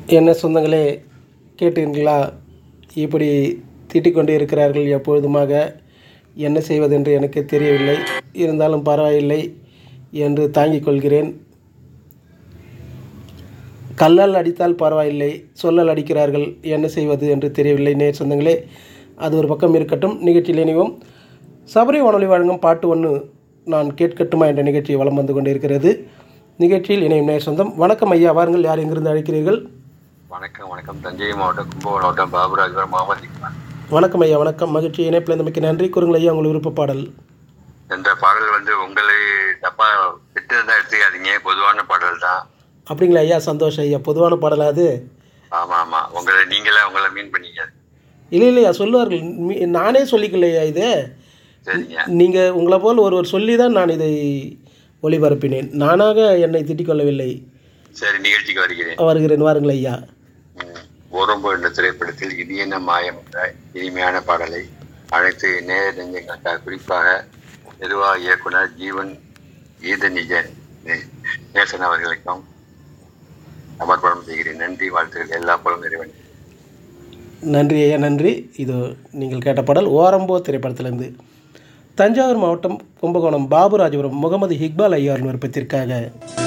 என்ன சொந்தங்களே கேட்டீர்களா இப்படி திட்டிக் கொண்டே இருக்கிறார்கள் எப்பொழுதுமாக என்ன செய்வதென்று எனக்கு தெரியவில்லை இருந்தாலும் பரவாயில்லை என்று தாங்கிக் கொள்கிறேன் கல்லால் அடித்தால் பரவாயில்லை சொல்லல் அடிக்கிறார்கள் என்ன செய்வது என்று தெரியவில்லை நேர் சொந்தங்களே அது ஒரு பக்கம் இருக்கட்டும் நிகழ்ச்சியில் இணைவோம் சபரி வானொலி வழங்கும் பாட்டு ஒன்று நான் கேட்கட்டுமா என்ற நிகழ்ச்சி வலம் வந்து கொண்டிருக்கிறது நிகழ்ச்சியில் இணையும் நேர் சொந்தம் வணக்கம் ஐயா வாருங்கள் யார் எங்கிருந்து அழைக்கிறீர்கள் வணக்கம் வணக்கம் தஞ்சை மாவட்டம் கும்பகோணம் மாவட்டம் பாபுராஜபுரம் முகமது இக்பால் வணக்கம் ஐயா வணக்கம் மகிழ்ச்சி இணைப்பில் இருந்தமைக்கு நன்றி கூறுங்கள் ஐயா உங்கள் விருப்ப பாடல் என்ற பாடல் வந்து உங்களை தப்பா விட்டு தான் எடுத்துக்காதீங்க பொதுவான பாடல் தான் அப்படிங்களா ஐயா சந்தோஷம் ஐயா பொதுவான பாடலா அது ஆமா ஆமா உங்களை நீங்களே உங்களை மீன் பண்ணீங்க இல்லை இல்லையா சொல்லுவார்கள் மீ- நானே சொல்லிக்கலையா இது சரிங்க நீங்கள் உங்களை போல் ஒருவர் சொல்லி தான் நான் இதை ஒளிபரப்பினேன் நானாக என்னை திட்டிக் கொள்ளவில்லை சரி நிகழ்ச்சிக்கு வருகிறேன் வருகிறேன் வாருங்கள் ஐயா ம். ஓரம்பு என்ற திரைப்படத்தில் இது என்ன மாயம் என்ற இனிமையான பாடலை அனைத்து நேர நெஞ்சங்களுக்காக குறிப்பாக நிர்வாக இயக்குனர் ஜீவன் கீத நிஜ நே- நேசன் அவர்களுக்கும் சமர்ப்பணம் செய்கிறேன் நன்றி வாழ்த்துக்கள் எல்லா புலம் இறைவன் நன்றி ஐயா நன்றி இது நீங்கள் கேட்ட பாடல் ஓரம்போ திரைப்படத்திலிருந்து தஞ்சாவூர் மாவட்டம் கும்பகோணம் பாபுராஜபுரம் முகமது இக்பால் ஐயார் விருப்பத்திற்காக